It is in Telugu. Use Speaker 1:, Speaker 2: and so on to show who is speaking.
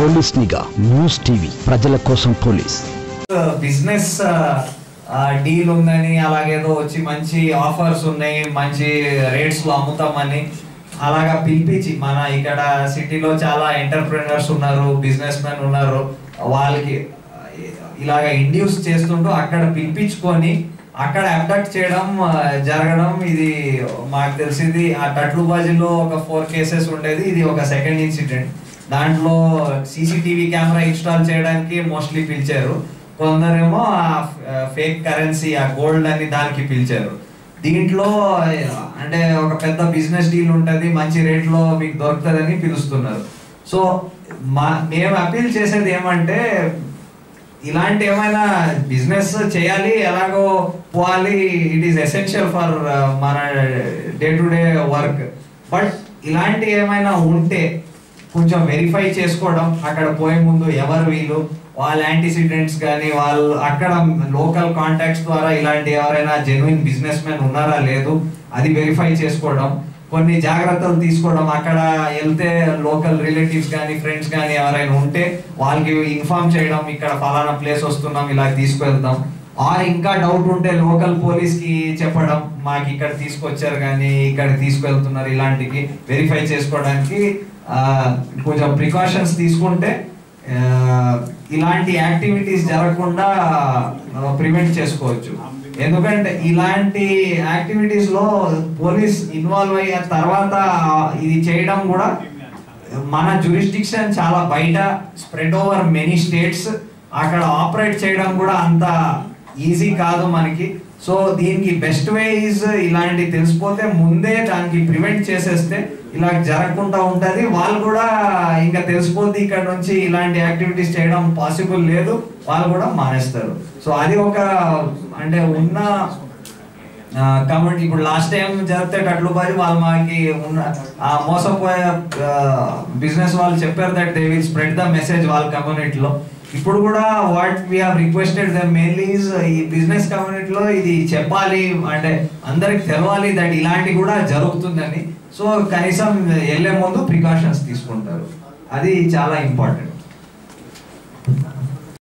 Speaker 1: పోలీస్ నిఘా న్యూస్ టీవీ ప్రజల కోసం పోలీస్
Speaker 2: బిజినెస్ డీల్ ఉందని అలాగేదో వచ్చి మంచి ఆఫర్స్ ఉన్నాయి మంచి రేట్స్ లో అమ్ముతామని అలాగా పిలిపించి మన ఇక్కడ సిటీలో చాలా ఎంటర్ప్రినర్స్ ఉన్నారు బిజినెస్ మెన్ ఉన్నారు వాళ్ళకి ఇలాగ ఇండ్యూస్ చేస్తుంటూ అక్కడ పిలిపించుకొని అక్కడ అబ్డక్ట్ చేయడం ఆ, జరగడం ఇది మాకు తెలిసింది ఆ టట్లుబాజీలో ఒక ఫోర్ కేసెస్ ఉండేది ఇది ఒక సెకండ్ ఇన్సిడెంట్ దాంట్లో సీసీటీవీ కెమెరా ఇన్స్టాల్ చేయడానికి మోస్ట్లీ పిలిచారు కొందరేమో ఫేక్ కరెన్సీ ఆ గోల్డ్ అని దానికి పిలిచారు దీంట్లో అంటే ఒక పెద్ద బిజినెస్ డీల్ ఉంటుంది మంచి రేట్లో మీకు దొరుకుతుందని పిలుస్తున్నారు సో మా మేము అపీల్ చేసేది ఏమంటే ఇలాంటి ఏమైనా బిజినెస్ చేయాలి ఎలాగో పోవాలి ఇట్ ఈస్ ఎసెన్షియల్ ఫర్ మన day to day work but ఇలాంటి ఏమైనా ఉంటే కొంచెం వెరిఫై చేసుకోవడం అక్కడ పోయే ముందు ఎవరు వీళ్ళు వాళ్ళ యాంటిసిడెంట్స్ కానీ వాళ్ళు అక్కడ లోకల్ కాంటాక్ట్స్ ద్వారా ఇలాంటి ఎవరైనా జెన్యున్ బిజినెస్ మెన్ ఉన్నారా లేదు అది వెరిఫై చేసుకోవడం కొన్ని జాగ్రత్తలు తీసుకోవడం అక్కడ వెళ్తే లోకల్ రిలేటివ్స్ కానీ ఫ్రెండ్స్ కానీ ఎవరైనా ఉంటే వాళ్ళకి ఇన్ఫార్మ్ చేయడం ఇక్కడ ఫలానా ప్లేస్ వస్తున్నాం ఇలా తీసుకువెళ్తాం ఆర్ ఇంకా డౌట్ ఉంటే లోకల్ పోలీస్ కి చెప్పడం మాకు ఇక్కడ తీసుకొచ్చారు కానీ ఇక్కడ తీసుకెళ్తున్నారు ఇలాంటివి వెరిఫై చేసుకోవడానికి ఆ, కొంచెం ప్రికాషన్స్ తీసుకుంటే ఆ, ఇలాంటి యాక్టివిటీస్ జరగకుండా ప్రివెంట్ చేసుకోవచ్చు ఎందుకంటే ఇలాంటి యాక్టివిటీస్ లో పోలీస్ ఇన్వాల్వ్ అయిన తర్వాత ఇది చేయడం కూడా మన జ్యూరిస్డిక్షన్ చాలా బయట స్ప్రెడ్ ఓవర్ మెనీ స్టేట్స్ అక్కడ ఆపరేట్ చేయడం కూడా అంత ఈజీ కాదు మనకి సో దీనికి బెస్ట్ వే ఈజ్ ఇలాంటి తెలిసిపోతే ముందే దానికి ప్రివెంట్ చేసేస్తే ఇలా జరగకుండా ఉంటది వాళ్ళు కూడా ఇంకా తెలిసిపోద్ది ఇక్కడ నుంచి ఇలాంటి యాక్టివిటీస్ చేయడం పాసిబుల్ లేదు వాళ్ళు కూడా మానేస్తారు సో అది ఒక అంటే ఉన్న కాబట్టి ఇప్పుడు లాస్ట్ టైం జరిగితే కట్లు బాజీ వాళ్ళు మాకి ఉన్న ఆ మోసపోయే బిజినెస్ వాళ్ళు చెప్పారు that they will spread the message వాళ్ళ కమ్యూనిటీలో ఇప్పుడు కూడా what we have requested the mainly ఈ బిజినెస్ కమ్యూనిటీలో ఇది చెప్పాలి అంటే అందరికి తెలవాలి దట్ ఇలాంటి కూడా జరుగుతుందని సో కనీసం వెళ్ళే ముందు ప్రికాషన్స్ తీసుకుంటారు అది చాలా ఇంపార్టెంట్